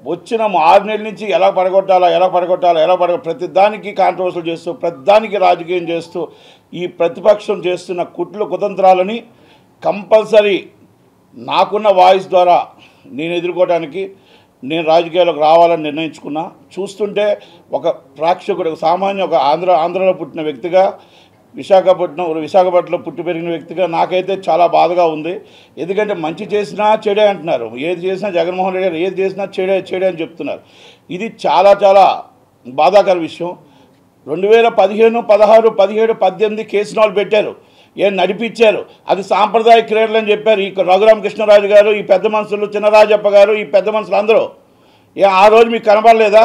వచ్చిన ఆరు నెలల నుంచి ఎలా పడగొట్టాలా ఎలా పడగొట్టాలా ఎలా పడగొట్ట ప్రతి దానికి కాంట్రవర్సల్ చేస్తూ ప్రతి దానికి రాజకీయం చేస్తూ ఈ ప్రతిపక్షం చేస్తున్న కుట్లు కుతంత్రాలని కంపల్సరీ నాకున్న వాయిస్ ద్వారా నేను ఎదుర్కోవడానికి నేను రాజకీయాలకు రావాలని నిర్ణయించుకున్నా చూస్తుంటే ఒక ప్రేక్షకుడు ఒక సామాన్య ఒక ఆంధ్ర ఆంధ్రలో పుట్టిన వ్యక్తిగా విశాఖపట్నం విశాఖపట్నంలో పుట్టి పెరిగిన వ్యక్తిగా నాకైతే చాలా బాధగా ఉంది ఎందుకంటే మంచి చేసినా చెడే అంటున్నారు ఏది చేసినా జగన్మోహన్ రెడ్డి గారు ఏది చేసినా చెడే చెడే అని చెప్తున్నారు ఇది చాలా చాలా బాధాకర విషయం రెండు వేల పదిహేను పదహారు పదిహేడు పద్దెనిమిది కేసులు వాళ్ళు పెట్టారు ఏం నడిపించారు అది సాంప్రదాయ క్రీడలు అని చెప్పారు ఈ రఘురామకృష్ణరాజు గారు ఈ పెద్ద మనుషులు చిన్నరాజప్ప గారు ఈ పెద్ద మనుషులు అందరూ ఏ ఆ రోజు మీకు కనబడలేదా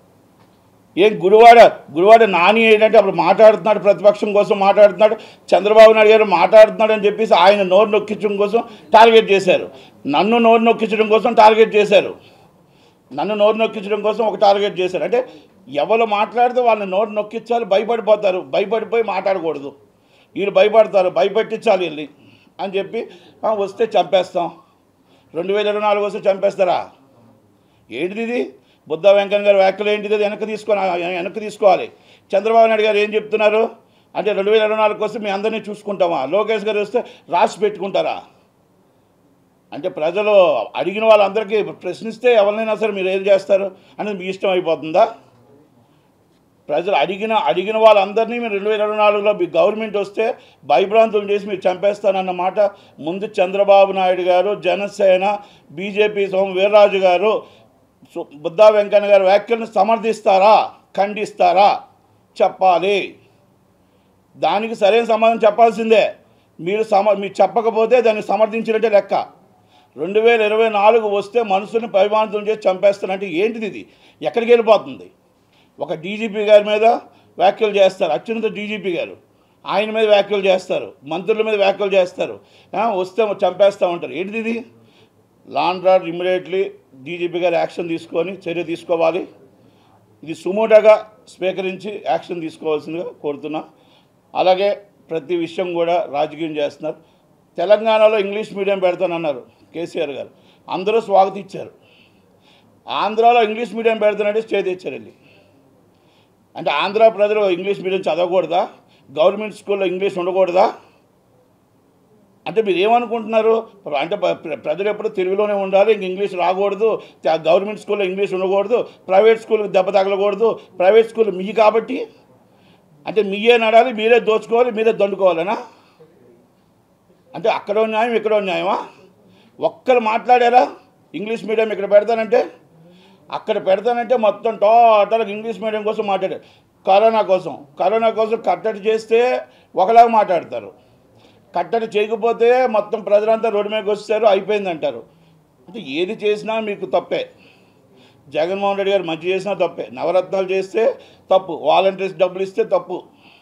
ఏం గురువాడ గురువాడ నాని ఏంటంటే అప్పుడు మాట్లాడుతున్నాడు ప్రతిపక్షం కోసం మాట్లాడుతున్నాడు చంద్రబాబు నాయుడు గారు మాట్లాడుతున్నాడు అని చెప్పేసి ఆయన నోరు నొక్కించడం కోసం టార్గెట్ చేశారు నన్ను నోరు నొక్కించడం కోసం టార్గెట్ చేశారు నన్ను నోరు నొక్కించడం కోసం ఒక టార్గెట్ చేశారు అంటే ఎవరు మాట్లాడితే వాళ్ళని నోరు నొక్కించాలి భయపడిపోతారు భయపడిపోయి మాట్లాడకూడదు వీళ్ళు భయపడతారు భయపెట్టించాలి వీళ్ళని అని చెప్పి "ఆ, వస్తే చంపేస్తాం రెండు వేల ఇరవై నాలుగు వస్తే చంపేస్తారా ఏంటిది ఇది బుద్ధ వెంకన్న గారి వ్యాఖ్యలు ఏంటిది అది వెనక్కి తీసుకొని వెనక్కి తీసుకోవాలి చంద్రబాబు నాయుడు గారు ఏం చెప్తున్నారు అంటే రెండు వేల ఇరవై నాలుగు వస్తే మీ అందరినీ చూసుకుంటామా లోకేష్ గారు వస్తే రాసి పెట్టుకుంటారా అంటే ప్రజలు అడిగిన వాళ్ళందరికీ ప్రశ్నిస్తే ఎవరినైనా సరే మీరు ఏం చేస్తారు అనేది మీ ఇష్టం అయిపోతుందా ప్రజలు అడిగిన అడిగిన వాళ్ళందరినీ మీరు రెండు వేల ఇరవై నాలుగులో మీ గవర్నమెంట్ వస్తే భయభ్రాంతులు చేసి మీరు చంపేస్తానన్న మాట ముందు చంద్రబాబు నాయుడు గారు జనసేన బీజేపీ సోమ వీర్రాజు గారు సు- బుద్ధా వెంకన్న గారి వ్యాఖ్యలను సమర్థిస్తారా ఖండిస్తారా చెప్పాలి దానికి సరైన సమాధానం చెప్పాల్సిందే మీరు సమ మీరు చెప్పకపోతే దాన్ని సమర్థించినట్టే లెక్క రెండు వేల ఇరవై నాలుగు వస్తే మనుషుల్ని పరిమాణం చేసి చంపేస్తానంటే ఏంటిది ఇది ఎక్కడికి వెళ్ళిపోతుంది ఒక డీజీపీ గారి మీద వ్యాఖ్యలు చేస్తారు అత్యున్నత డీజీపీ గారు ఆయన మీద వ్యాఖ్యలు చేస్తారు మంత్రుల మీద వ్యాఖ్యలు చేస్తారు ఆ, వస్తే చంపేస్తూ ఉంటారు ఏంటిది ఇది land order immediately DGP garu action తీసుకొని చర్య తీసుకోవాలి ఇది సుమోటోగా స్వీకరించి యాక్షన్ తీసుకోవాల్సిందిగా కోరుతున్నా అలాగే ప్రతి విషయం కూడా రాజకీయం చేస్తున్నారు తెలంగాణలో ఇంగ్లీష్ మీడియం పెడతానన్నారు కేసీఆర్ గారు అందరూ స్వాగతించారు ఆంధ్రాలో ఇంగ్లీష్ మీడియం పెడతానంటే స్టే తెచ్చారు వెళ్ళి అంటే ఆంధ్ర ప్రజలు ఇంగ్లీష్ మీడియం చదవకూడదా గవర్నమెంట్ స్కూల్లో ఇంగ్లీష్ ఉండకూడదా అంటే మీరు ఏమనుకుంటున్నారు అంటే ప్ర- ప్ర- ప్రజలు ఎప్పుడు తెలుగులోనే ఉండాలి ఇంక ఇంగ్లీష్ రాకూడదు త- గవర్నమెంట్ స్కూల్లో ఇంగ్లీష్ ఉండకూడదు ప్రైవేట్ స్కూల్కి దెబ్బ తగలకూడదు ప్రైవేట్ స్కూల్ మీ కాబట్టి అంటే మీయే నడాలి మీరే దోచుకోవాలి మీరే దండుకోవాలనా అంటే అక్కడో న్యాయం ఇక్కడో న్యాయమా ఒక్కరు మాట్లాడారా ఇంగ్లీష్ మీడియం ఇక్కడ పెడతానంటే అక్కడ పెడతానంటే మొత్తం టోటల్గా ఇంగ్లీష్ మీడియం కోసం మాట్లాడారు కరోనా కోసం కరోనా కోసం కట్టడి చేస్తే ఒకలాగా మాట్లాడతారు కట్టడి చేయకపోతే మొత్తం ప్రజలంతా రోడ్డు మీదకి వస్తారు అయిపోయింది అంటారు అంటే ఏది చేసినా మీకు తప్పే జగన్మోహన్ రెడ్డి గారు మంచి చేసినా తప్పే నవరత్నాలు చేస్తే తప్పు వాలంటీర్స్ డబ్బులు ఇస్తే తప్పు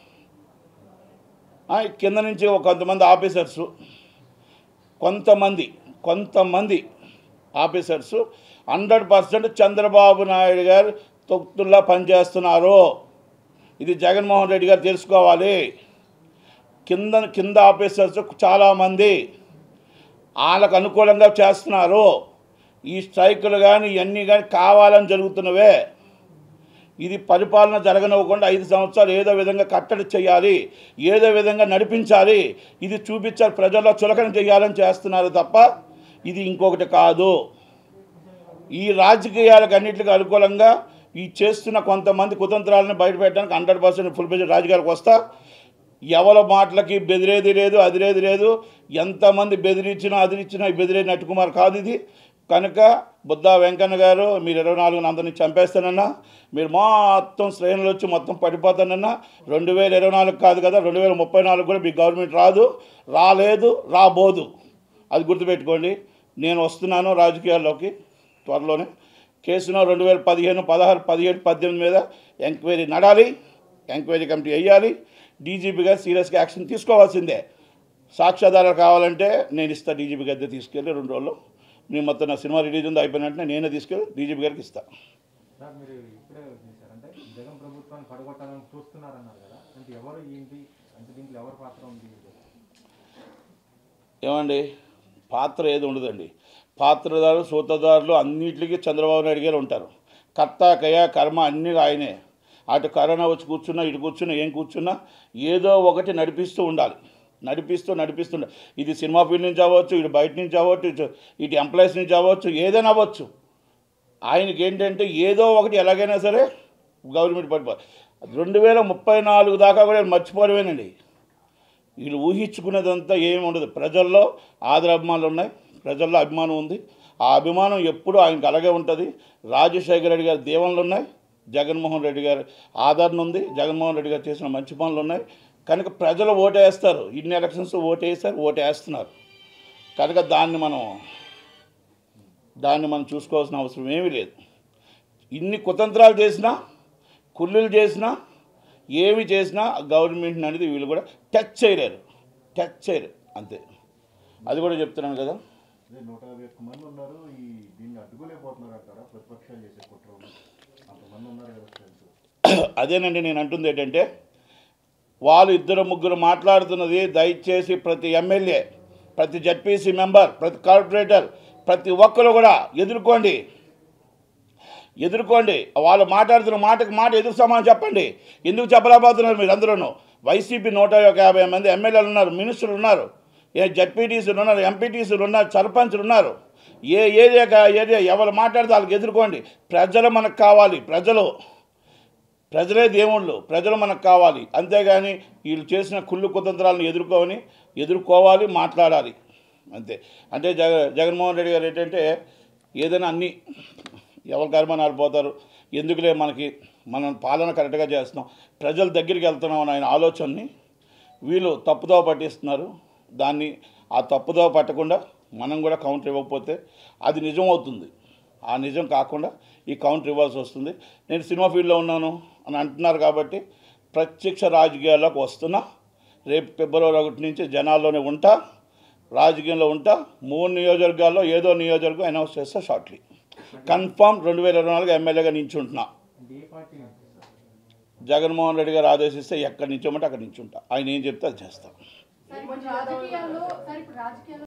ఆ, కింద నుంచి ఒక కొంతమంది ఆఫీసర్స్ కొంతమంది కొంతమంది officers hundred percent Chandrababu Naidu garu తొత్తుల్లా పనిచేస్తున్నారు ఇది జగన్మోహన్ రెడ్డి గారు తెలుసుకోవాలి కింద కింద ఆఫీసర్స్ చాలామంది వాళ్ళకు అనుకూలంగా చేస్తున్నారు ఈ స్ట్రైకులు కానీ ఇవన్నీ కానీ కావాలని జరుగుతున్నవే ఇది పరిపాలన జరగనివ్వకుండా ఐదు సంవత్సరాలు ఏదో విధంగా కట్టడి చేయాలి ఏదో విధంగా నడిపించాలి ఇది చూపించాలి ప్రజల్లో చులకన చేయాలని చేస్తున్నారు తప్ప ఇది ఇంకొకటి కాదు ఈ రాజకీయాలకు అన్నింటికి అనుకూలంగా ఈ చేస్తున్న కొంతమంది కుతంత్రాలను బయటపెట్టడానికి హండ్రెడ్ పర్సెంట్ ఫుల్ పేజ్ రాజకీయాలకు వస్తా ఎవరి మాటలకి బెదిరేది లేదు అదిరేది లేదు ఎంతమంది బెదిరించినా అదిరించినా ఈ బెదిరే నట్టుకుమార్ కాదు ఇది కనుక బుద్ధా వెంకన్న గారు మీరు ఇరవై నాలుగున అందరినీ చంపేస్తానన్నా మీరు మొత్తం శ్రేణులు వచ్చి మొత్తం పడిపోతానన్నా రెండు వేల ఇరవై నాలుగు కాదు కదా రెండు వేల ముప్పై నాలుగు కూడా మీ గవర్నమెంట్ రాదు రాలేదు రాబోదు అది గుర్తుపెట్టుకోండి నేను వస్తున్నాను రాజకీయాల్లోకి త్వరలోనే కేసును రెండు వేల పదిహేను పదహారు పదిహేడు పద్దెనిమిది మీద ఎంక్వైరీ నడాలి ఎంక్వైరీ కమిటీ వేయాలి డీజీపీ గారు సీరియస్గా యాక్షన్ తీసుకోవాల్సిందే సాక్ష్యాధారాలు కావాలంటే నేను ఇస్తా డీజీపీ గారి దగ్గర తీసుకెళ్ళి రెండు రోజులు నేను మొత్తం నా సినిమా రిలీజ్ ఉంది అయిపోయిన వెంటనే నేనే తీసుకెళ్ళి డీజీపీ గారికి ఇస్తాను సార్ మీరు ఇప్పుడే చేశారు అంటే జగన్ ప్రభుత్వాన్ని పడగొట్టాలని చూస్తున్నారన్నారు కదా అంటే ఎవరు ఏంటి అంటే దీంట్లో ఎవరి పాత్ర ఉంది ఏమండి పాత్ర ఏది ఉండదండి పాత్రదారులు సూత్రధారులు అన్నిటికీ చంద్రబాబు నాయుడు గారు ఉంటారు కర్త కయ కర్మ అన్నీ ఆయనే అటు కరోనా వచ్చి కూర్చున్నా ఇటు కూర్చున్నా ఏం కూర్చున్నా ఏదో ఒకటి నడిపిస్తూ ఉండాలి నడిపిస్తూ నడిపిస్తూ ఉండాలి ఇది సినిమా ఫీల్డ్ నుంచి అవ్వచ్చు ఇటు బయట నుంచి అవ్వచ్చు ఇటు ఇటు ఎంప్లాయీస్ నుంచి అవ్వచ్చు ఏదైనా అవ్వచ్చు ఆయనకి ఏంటంటే ఏదో ఒకటి ఎలాగైనా సరే గవర్నమెంట్ పడిపో రెండు వేల ముప్పై నాలుగు దాకా కూడా నేను మర్చిపోవడమేనండి వీళ్ళు ఊహించుకునేదంతా ఏమి ఉండదు ప్రజల్లో ఆదర అభిమానులు ఉన్నాయి ప్రజల్లో అభిమానం ఉంది ఆ అభిమానం ఎప్పుడూ ఆయనకు అలాగే ఉంటుంది రాజశేఖర రెడ్డి గారి దీవెనలు ఉన్నాయి జగన్మోహన్ రెడ్డి గారి ఆదరణ ఉంది జగన్మోహన్ రెడ్డి గారు చేసిన మంచి పనులు ఉన్నాయి కనుక ప్రజలు ఓటేస్తారు ఇన్ని ఎలక్షన్స్ ఓటేస్తారు ఓటేస్తున్నారు కనుక దాన్ని మనం దాన్ని మనం చూసుకోవాల్సిన అవసరం ఏమీ లేదు ఇన్ని కుతంత్రాలు చేసినా కుళ్ళులు చేసినా ఏమి చేసినా గవర్నమెంట్ అనేది వీళ్ళు కూడా టచ్ చేయలేరు టచ్ చేయరు అంతే అది కూడా చెప్తున్నాను కదా అదే నూట యాభై ఒక్క మంది ఉన్నారు ఈ దీన్ని అడ్డుకోలేకపోతున్నారు అంటారా ప్రతిపక్షాలు చేసే కుట్రలు అంతమంది ఉన్నారు కదా ఫ్రెండ్స్ అదేనండి నేను అంటుంది ఏంటంటే వాళ్ళు ఇద్దరు ముగ్గురు మాట్లాడుతున్నది దయచేసి ప్రతి ఎమ్మెల్యే ప్రతి జడ్పీసీ మెంబర్ ప్రతి కార్పొరేటర్ ప్రతి ఒక్కరు కూడా ఎదుర్కోండి ఎదుర్కోండి వాళ్ళు మాట్లాడుతున్న మాటకి మాట ఎదురు సమానం చెప్పండి ఎందుకు చెప్పలేకపోతున్నారు మీరు అందరూ వైసీపీ నూట ఒక యాభై మంది ఎమ్మెల్యేలు ఉన్నారు మినిస్టర్లు ఉన్నారు ఏ జడ్పీటీసీలు ఉన్నారు ఎంపీటీసీలు ఉన్నారు సర్పంచ్లు ఉన్నారు ఏ ఏరియా ఏరియా ఎవరు మాట్లాడితే వాళ్ళకి ఎదుర్కోండి ప్రజలు మనకు కావాలి ప్రజలు ప్రజలే దేవుళ్ళు ప్రజలు మనకు కావాలి అంతేగాని వీళ్ళు చేసిన కుళ్ళు కుతంత్రాలను ఎదుర్కొని ఎదుర్కోవాలి మాట్లాడాలి అంతే అంటే జగ జగన్మోహన్ రెడ్డి గారు ఏంటంటే ఏదైనా అన్నీ ఎవరి కర్మనాలు పోతారు ఎందుకులే మనకి మనం పాలన కరెక్ట్గా చేస్తున్నాం ప్రజల దగ్గరికి వెళ్తున్నాం అని ఆయన ఆలోచనని వీళ్ళు తప్పుదో పట్టిస్తున్నారు దాన్ని ఆ తప్పుదో పట్టకుండా మనం కూడా కౌంటర్ ఇవ్వకపోతే అది నిజం అవుతుంది ఆ నిజం కాకుండా ఈ కౌంటర్ ఇవ్వాల్సి వస్తుంది నేను సినిమా ఫీల్డ్లో ఉన్నాను అని అంటున్నారు కాబట్టి ప్రత్యక్ష రాజకీయాల్లోకి వస్తున్నా రేపు ఫిబ్రవరి ఒకటి నుంచి జనాల్లోనే ఉంటా రాజకీయంలో ఉంటా మూడు నియోజకవర్గాల్లో ఏదో నియోజకవర్గం అనౌన్స్ చేస్తా షార్ట్లీ కన్ఫామ్ రెండు వేల ఇరవై నాలుగు ఎమ్మెల్యేగా నించుంటున్నా అంటే ఏ పార్టీ నుంచి సార్ జగన్మోహన్ రెడ్డి గారు ఆదేశిస్తే ఎక్కడి నుంచోమంటే అక్కడి నుంచి ఉంటా ఆయన ఏం చెప్తే అది చేస్తాం సార్ ఇప్పుడు రాజకీయాల్లో సార్ ఇప్పుడు రాజకీయాల్లో